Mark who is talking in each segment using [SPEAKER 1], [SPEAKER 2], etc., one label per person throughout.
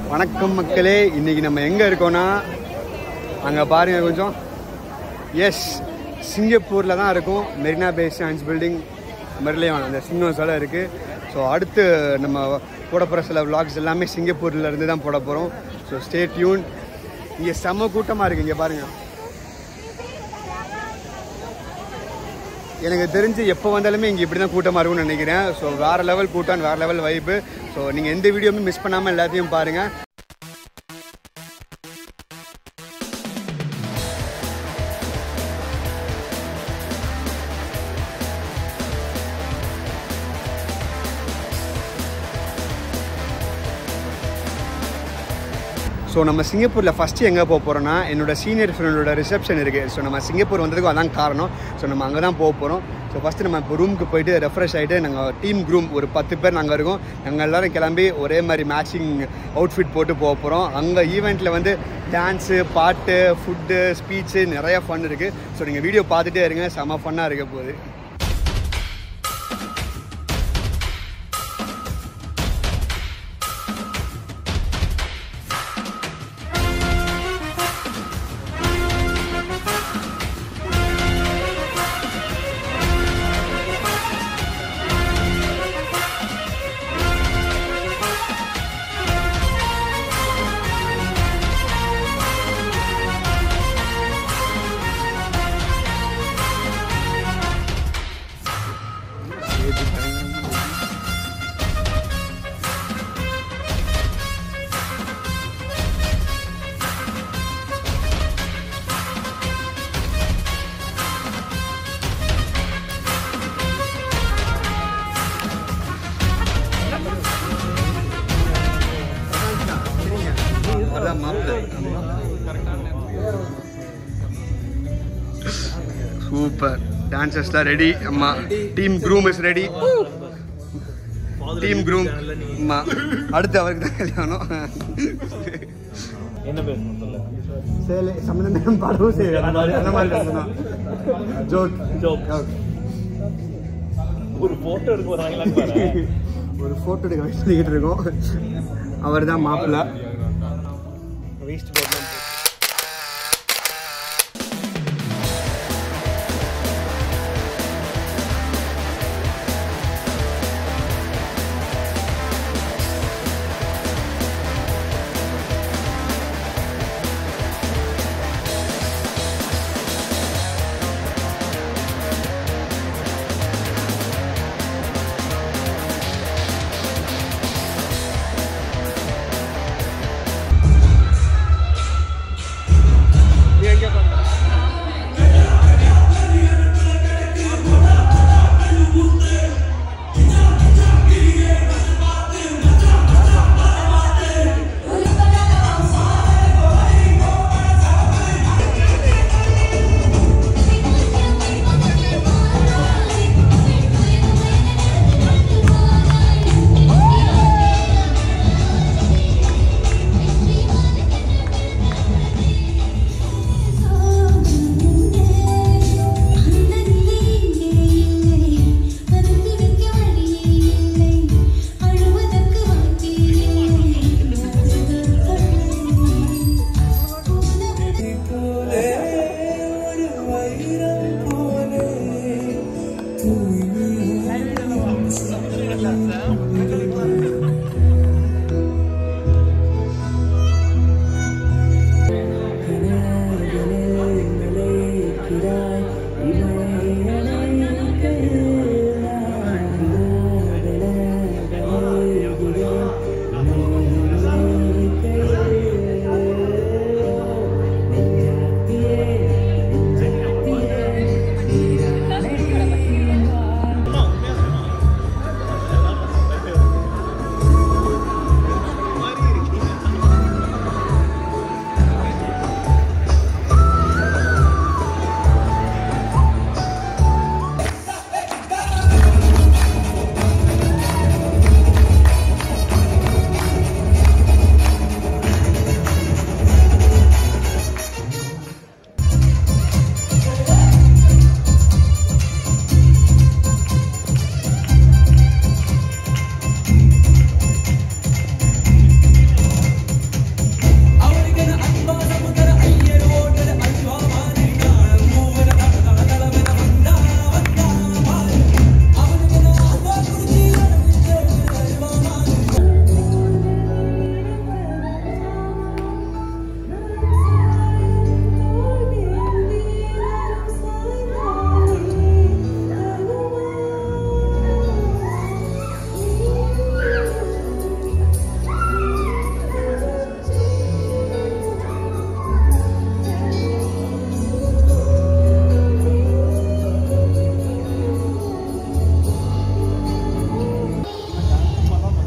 [SPEAKER 1] வணக்கம் மக்களே இன்னைக்கு நம்ம எங்கே இருக்கோம்னா அங்கே பாருங்க கொஞ்சம் எஸ் சிங்கப்பூரில் தான் இருக்கும் Marina Bay Sands building Merlion அந்த சிங்கம் சிலை இருக்குது ஸோ அடுத்து நம்ம போட போகிற சில vlogs எல்லாமே சிங்கப்பூர்ல இருந்து தான் போட போகிறோம் ஸோ ஸ்டே டியூன் இங்கே செம்ம கூட்டமாக இருக்குது இங்கே பாருங்கள் எனக்கு தெரிஞ்சு எப்போ வந்தாலுமே இங்கே இப்படி தான் கூட்டமாக இருக்கும்னு நினைக்கிறேன் ஸோ வேறு லெவல் கூட்டம் வேறு லெவல் வைப்பு ஸோ நீங்கள் எந்த வீடியோவுமே மிஸ் பண்ணாமல் எல்லாத்தையும் பாருங்கள் ஸோ நம்ம சிங்கப்பூரில் ஃபஸ்ட்டு எங்கே போக போகிறோம்னா என்னோட சீனியர் ஃப்ரெண்டோட ரிசப்ஷன் இருக்குது ஸோ நம்ம சிங்கப்பூர் வந்ததுக்கு அதான் காரணம் ஸோ நம்ம அங்கே தான் போக போகிறோம் ஸோ ஃபஸ்ட்டு நம்ம இப்போ ரூமுக்கு போயிட்டு ரெஃப்ரெஷ் ஆகிட்டு நாங்கள் டீம் குரூம் ஒரு பத்து பேர் நாங்கள் இருக்கோம் நாங்கள் எல்லோரும் கிளம்பி ஒரே மாதிரி மேட்சிங் அவுட்ஃபிட் போட்டு போக போகிறோம் அங்கே ஈவெண்ட்டில் வந்து டான்ஸு பாட்டு ஃபுட்டு ஸ்பீச்சு நிறைய ஃபன் இருக்குது ஸோ நீங்கள் வீடியோ பார்த்துட்டே இருங்க செம ஃபன்னாக இருக்க போகுது அதான் சூப்பர் டான்சர்ஸ்லாம் ரெடி அம்மா team groom is ready team groom அம்மா அடுத்து அவருக்கு தான் கல்யாணம்
[SPEAKER 2] என்ன பேசணும் சொல்ல
[SPEAKER 1] சேலை சம்மந்தம் படவும் செய்வேன் அந்த மாதிரி அந்த மாதிரி பேசணும் ஜோக்
[SPEAKER 2] Joke. ஒரு போட்டோ எடுக்க வராங்களான்னு பாரு
[SPEAKER 1] ஒரு ஃபோட்டோ எடுக்க வெயிட் பண்ணிக்கிட்டு இருக்கோம் அவர் தான் மாப்பிள்ளை
[SPEAKER 2] வேஸ்ட் போடலாம்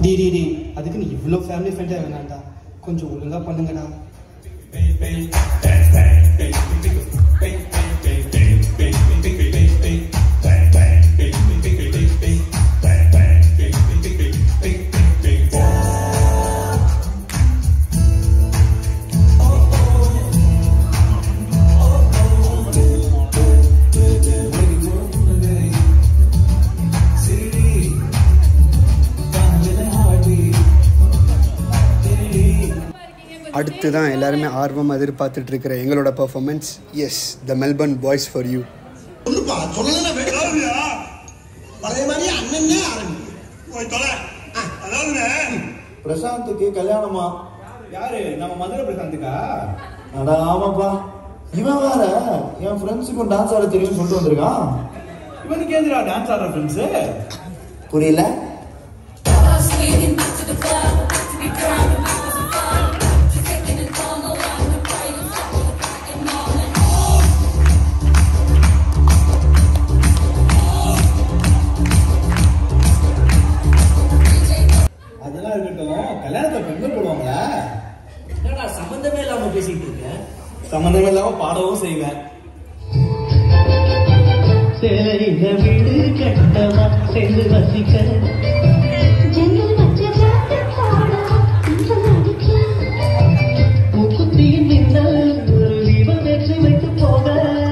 [SPEAKER 3] டி டி டி அதுக்கு நீ இவ்வளோ ஃபேமிலி ஃப்ரெண்டாக வேணாம்டா கொஞ்சம் ஒழுங்கா பண்ணுங்கடா
[SPEAKER 1] அடுத்து தான் எல்லாருமே ஆர்வமாக எதிர்பார்த்துட்டு இருக்கிற எங்களோட performance yes the Melbourne boys for you
[SPEAKER 4] சொல்லுப்பா சொல்லலாம் பழைய மாதிரி அண்ணன்னே ஆரம்பி
[SPEAKER 5] பிரசாந்துக்கு கல்யாணமா
[SPEAKER 2] யாரு நம்ம மதுரை பிரசாந்துக்கா
[SPEAKER 5] அட ஆமாப்பா இவன் வேற என் ஃப்ரெண்ட்ஸுக்கும் டான்ஸ் ஆட தெரியும்னு சொல்லிட்டு வந்திருக்கான்
[SPEAKER 2] இவனுக்கு ஏந்திரா டான்ஸ் ஆடுற ஃப்ரெண்ட்ஸ்
[SPEAKER 5] புரியல
[SPEAKER 2] அதெல்லாம் இருக்கட்டும் கல்யாணத்தை பெண்கள் போடுவாங்களா
[SPEAKER 3] என்னடா சம்மந்தமே இல்லாம பேசிட்டு இருக்க
[SPEAKER 2] சம்மந்தமே இல்லாம பாடவும் செய்வேன்
[SPEAKER 6] சேலையில வீடு கட்டவா சேர்ந்து வசிக்க
[SPEAKER 7] ஜன்னல் வச்ச பாட்டு பாடவா என்று நடிக்கலாம்
[SPEAKER 6] முக்குத்தியின் மின்னல் ஒரு தீபம் ஏற்றி வைத்து போக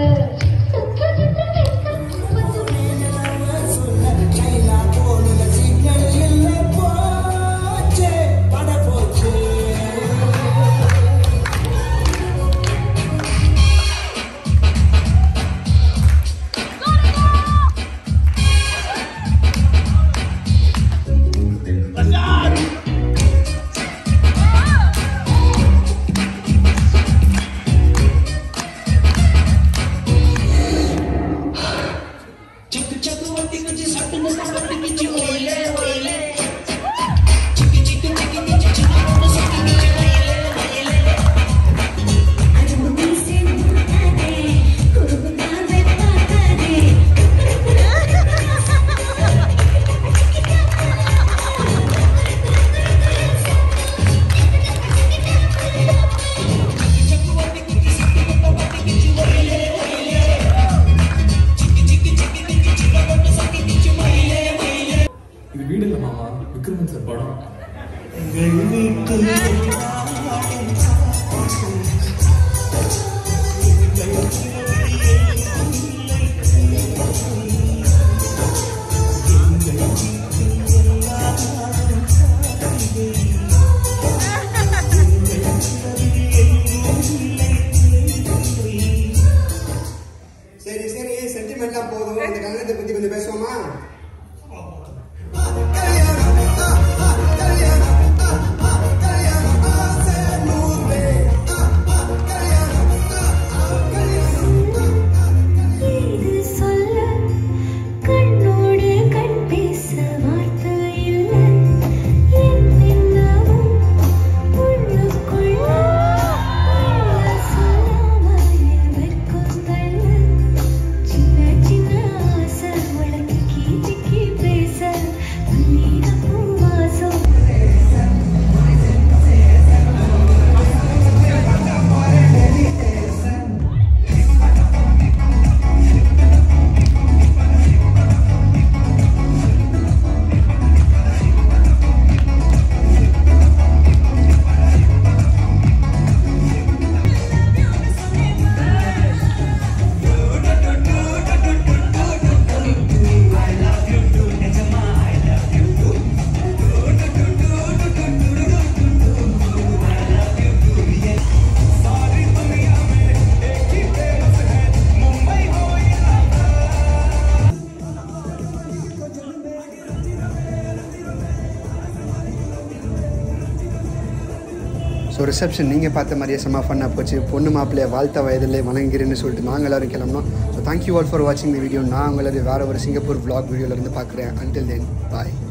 [SPEAKER 2] இது வீடு இல்ல மாமா விக்ரமன் சார் படம்
[SPEAKER 1] சரி சரி சென்டிமெண்ட்லாம் போதும் இந்த கல்யாணத்தை பற்றி கொஞ்சம் பேசுவோமா
[SPEAKER 7] இது சொல்ல கண்ணோடு கண் பேச வார்த்தை இல்லை என்னென்னவும் உள்ளுக்குள்ள சொல்லாமல் வெட்கம் தள்ள சின்ன சின்ன ஆசை உனக்கு கீச்சிக்கி பேச மல்லிகை பூ வாசம்
[SPEAKER 1] ஸோ ரிசப்ஷன் நீங்கள் பார்த்த மாதிரியே செம்ம ஃபன்னாக போச்சு பொண்ணு மாப்பிள்ளைய வாழ்த்த வயதிலே வணங்குகிறேன்னு சொல்லிட்டு நாங்கள் எல்லாரும் கிளம்பணும் ஸோ தேங்க்யூ ஆல் ஃபார் வாட்சிங் தி வீடியோ நான் உங்களது வேறு ஒரு சிங்கப்பூர் vlog வீடியோலேருந்து பார்க்குறேன் அன்டில் தென் பாய்